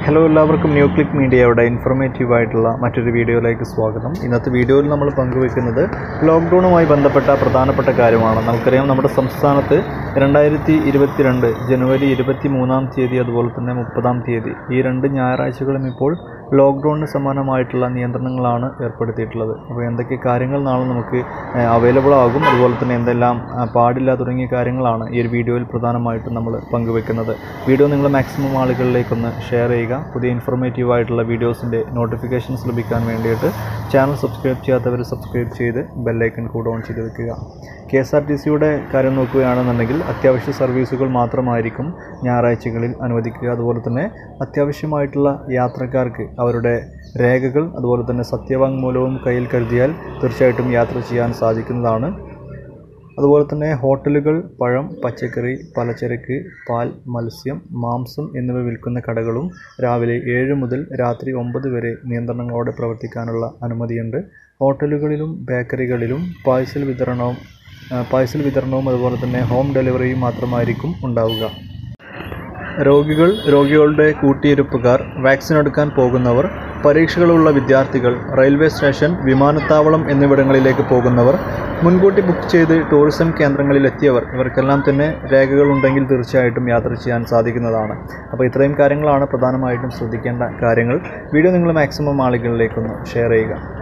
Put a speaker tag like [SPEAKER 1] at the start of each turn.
[SPEAKER 1] hello എല്ലാവർക്കും new click മീഡിയയുടെ informative ആയിട്ടുള്ള മറ്റൊരു വീഡിയോയിലേക്ക് സ്വാഗതം ഇന്നത്തെ വീഡിയോയിൽ നമ്മൾ പങ്കുവെക്കുന്നത് ലോക്ക്ഡൗണുമായി ബന്ധപ്പെട്ട പ്രധാനപ്പെട്ട കാര്യമാണ് നമുക്കറിയാം നമ്മുടെ സംസ്ഥാനത്ത് രണ്ടായിരത്തി ഇരുപത്തിരണ്ട് ജനുവരി ഇരുപത്തി മൂന്നാം തീയതി അതുപോലെ തന്നെ മുപ്പതാം തീയതി ഈ രണ്ട് ഞായറാഴ്ചകളും ഇപ്പോൾ ലോക്ക്ഡൗണിന് സമാനമായിട്ടുള്ള നിയന്ത്രണങ്ങളാണ് ഏർപ്പെടുത്തിയിട്ടുള്ളത് അപ്പോൾ എന്തൊക്കെ കാര്യങ്ങൾ നാളെ നമുക്ക് അവൈലബിൾ ആകും അതുപോലെ തന്നെ എന്തെല്ലാം ആ, പാടില്ല തുടങ്ങിയ കാര്യങ്ങളാണ് ഈ ഒരു വീഡിയോയിൽ പ്രധാനമായിട്ടും നമ്മൾ പങ്കുവെക്കുന്നത് വീഡിയോ നിങ്ങൾ മാക്സിമം ആളുകളിലേക്കൊന്ന് ഷെയർ ചെയ്യുക പുതിയ ഇൻഫോർമേറ്റീവ് ആയിട്ടുള്ള വീഡിയോസിൻ്റെ നോട്ടിഫിക്കേഷൻസ് ലഭിക്കാൻ വേണ്ടിയിട്ട് ചാനൽ സബ്സ്ക്രൈബ് ചെയ്യാത്തവർ സബ്സ്ക്രൈബ് ചെയ്ത് ബെല്ലൈക്കൺ കൂടെ ഓൺ ചെയ്ത് വെക്കുക കെ എസ് ആർ ടി സിയുടെ കാര്യം നോക്കുകയാണെന്നുണ്ടെങ്കിൽ അത്യാവശ്യ സർവീസുകൾ മാത്രമായിരിക്കും ഞായറാഴ്ചകളിൽ അനുവദിക്കുക അതുപോലെ തന്നെ അത്യാവശ്യമായിട്ടുള്ള യാത്രക്കാർക്ക് അവരുടെ രേഖകൾ അതുപോലെ തന്നെ സത്യവാങ്മൂലവും കയ്യിൽ കരുതിയാൽ തീർച്ചയായിട്ടും യാത്ര ചെയ്യാൻ സാധിക്കുന്നതാണ് അതുപോലെ തന്നെ ഹോട്ടലുകൾ പഴം പച്ചക്കറി പലചരക്ക് പാൽ മത്സ്യം മാംസം എന്നിവ വിൽക്കുന്ന കടകളും രാവിലെ ഏഴ് മുതൽ രാത്രി ഒമ്പത് വരെ നിയന്ത്രണങ്ങളോടെ പ്രവർത്തിക്കാനുള്ള അനുമതിയുണ്ട് ഹോട്ടലുകളിലും ബേക്കറികളിലും പാഴ്സൽ വിതരണവും ആ, പാഴ്സൽ വിതരണവും അതുപോലെ തന്നെ ഹോം ഡെലിവറിയും മാത്രമായിരിക്കും ഉണ്ടാവുക രോഗികൾ രോഗികളുടെ കൂട്ടിയിരുപ്പുകാർ വാക്സിൻ എടുക്കാൻ പോകുന്നവർ പരീക്ഷകളുള്ള വിദ്യാർത്ഥികൾ റെയിൽവേ സ്റ്റേഷൻ വിമാനത്താവളം എന്നിവിടങ്ങളിലേക്ക് പോകുന്നവർ മുൻകൂട്ടി ബുക്ക് ചെയ്ത് ടൂറിസം കേന്ദ്രങ്ങളിൽ എത്തിയവർ ഇവർക്കെല്ലാം തന്നെ രേഖകളുണ്ടെങ്കിൽ തീർച്ചയായിട്ടും യാത്ര ചെയ്യാൻ സാധിക്കുന്നതാണ് അപ്പോൾ ഇത്രയും കാര്യങ്ങളാണ് പ്രധാനമായിട്ടും ശ്രദ്ധിക്കേണ്ട കാര്യങ്ങൾ വീഡിയോ നിങ്ങൾ മാക്സിമം ആളുകളിലേക്കൊന്ന് ഷെയർ ചെയ്യുക